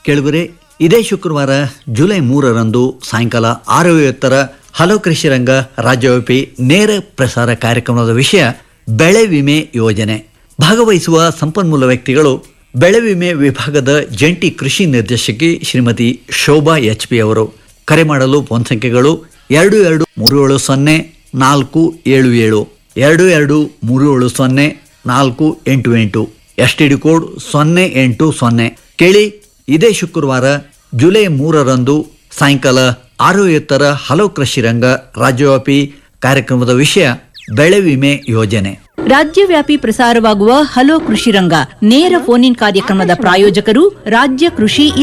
ಕೇಳುವರೆ ಇದೇ ಶುಕ್ರವಾರ ಜುಲೈ ಮೂರರಂದು ಸಾಯಂಕಾಲ ಆರು ಐವತ್ತರ ಹಲೋ ಕೃಷಿ ರಂಗ ರಾಜ್ಯವ್ಯಾಪಿ ನೇರ ಪ್ರಸಾರ ಕಾರ್ಯಕ್ರಮದ ವಿಷಯ ಬೆಳೆ ವಿಮೆ ಯೋಜನೆ ಭಾಗವಹಿಸುವ ಸಂಪನ್ಮೂಲ ವ್ಯಕ್ತಿಗಳು ಬೆಳೆ ವಿಮೆ ವಿಭಾಗದ ಜಂಟಿ ಕೃಷಿ ನಿರ್ದೇಶಕಿ ಶ್ರೀಮತಿ ಶೋಭಾ ಎಚ್ ಪಿ ಅವರು ಕರೆ ಮಾಡಲು ಫೋನ್ ಸಂಖ್ಯೆಗಳು ಎರಡು ಎರಡು ಮೂರು ಏಳು ಸೊನ್ನೆ ನಾಲ್ಕು ಏಳು ಏಳು ಎರಡು ಎರಡು ಮೂರು ಏಳು ಸೊನ್ನೆ ನಾಲ್ಕು ಎಂಟು ಎಂಟು ಎಸ್ ಟಿ ಡಿ ಕೋಡ್ ಸೊನ್ನೆ ಎಂಟು ಸೊನ್ನೆ ಕೇಳಿ ಇದೇ ಶುಕ್ರವಾರ ಜುಲೈ ಮೂರರಂದು ಸಾಯಂಕಾಲ ಆರು ಎತ್ತರ ಹಲವು ಕೃಷಿ ರಂಗ ರಾಜ್ಯವ್ಯಾಪಿ ಕಾರ್ಯಕ್ರಮದ ವಿಷಯ ಬೆಳೆ ವಿಮೆ ಯೋಜನೆ ರಾಜ್ಯವ್ಯಾಪಿ ಪ್ರಸಾರವಾಗುವ ಹಲೋ ಕೃಷಿ ರಂಗ ನೇರ ಫೋನ್ ಇನ್ ಕಾರ್ಯಕ್ರಮದ ಪ್ರಾಯೋಜಕರು ರಾಜ್ಯ ಕೃಷಿ